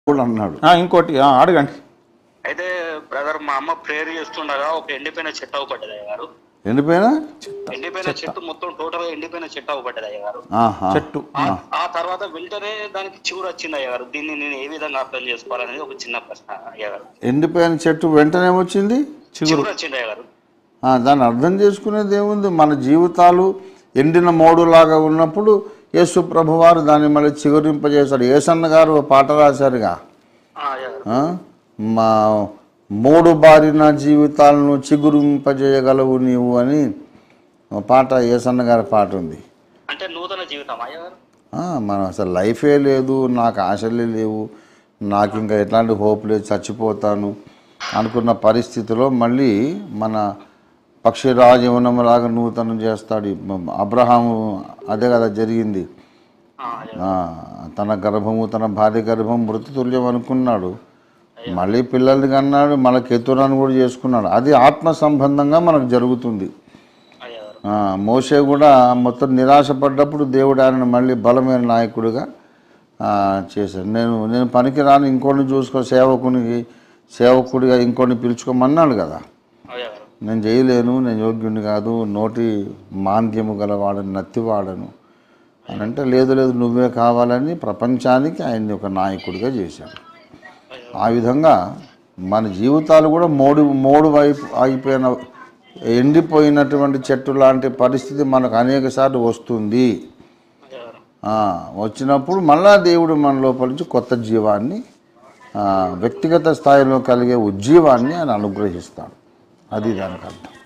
కూడా అన్నాడు ఆ, ఇంకోటి ఆ, అడగండి అయితే బ్రదర్ మా అమ్మ ప్రేయర్ చేస్తుండగా ఒక ఎండిపోయిన చెట్టు అవ్వబడ్డది అయ్య గారు ఎండిపోయినా ఎండిపోయిన చెట్టు మొత్తం టోటల్ గా ఎండిపోయిన చెట్టు అవ్వబడ్డది అయ్య గారు ఆహా. చెట్టు ఆ- ఆ తర్వాత వెంటనే దానికి చిగురు వచ్చింది అయ్య గారు దీన్ని నేను ఏ విధంగా అర్థం చేసుకోవాలనేది ఒక చిన్న ప్రశ్న అయ్య గారు ఎండిపోయిన చెట్టు వెంటనే వచ్చింది చిగురు వచ్చింది అయ్య గారు ఆ, దాన్ని అర్థం చేసుకునేది ఏముంది మన జీవితాలు ఎండిన మోడులాగా ఉన్నప్పుడు యేసు ప్రభువారు దాన్ని మళ్ళీ చిగురింపజేశాడు యేసన్న గారు ఓ పాట రాశారుగా ఆ, అయ్య గారు ఆ? మా మూడు బారిన జీవితాలను చిగురింపజేయగలవు నీవు అని ఒక పాట యేసన్న గారి పాట ఉంది అంటే నూతన జీవితం అయ్య గారు ఆ, మనం అసలు లైఫే లేదు నాకు ఆశలే లేవు నాకు ఇంకా ఎట్లాంటి హోప్ లేదు చచ్చిపోతాను అనుకున్న పరిస్థితిలో మళ్ళీ మన పక్షిరాజీవనంలాగా నూతనం చేస్తాడు ఈ అబ్రహాము అదే కదా జరిగింది ఆ, అయ్య గారు. ఆ, తన గర్భము తన భార్య గర్భం మృతతుల్యం అనుకున్నాడు మళ్ళీ పిల్లల్ని కన్నాడు మళ్ళీ కెతురాన్ని కూడా చేసుకున్నాడు అది ఆత్మ సంబంధంగా మనకు జరుగుతుంది అయ్య గారు ఆ, మోషే కూడా మొత్తం నిరాశపడ్డప్పుడు దేవుడు ఆయనను మళ్ళీ బలమైన నాయకుడిగా ఆ, చేశాడు నేను నేను పనికి రాని ఇంకోటిని చూసుకో సేవకునికి సేవకుడిగా ఇంకోటిని పిలుచుకోమన్నాడు కదా అయ్య గారు నేను చేయలేను నేను యోగ్యుని కాదు నోటి మాంద్యము గలవాడని నత్తివాడను అని అంటే లేదు లేదు నువ్వే కావాలని ప్రపంచానికి ఆయన్ని ఒక నాయకుడిగా చేశాడు ఆ విధంగా మన జీవితాలు కూడా మోడు మోడు వైపు అయిపోయిన ఎండిపోయినటువంటి చెట్టు లాంటి పరిస్థితి మనకు అనేక సార్లు వస్తుంది అయ్య గారు ఆ, వచ్చినప్పుడు మళ్ళా దేవుడు మన లోపల నుంచి కొత్త జీవాన్ని ఆ, వ్యక్తిగత స్థాయిలో కలిగే ఉజ్జీవాన్ని ఆయన అనుగ్రహిస్తాడు అది దానికి అర్థం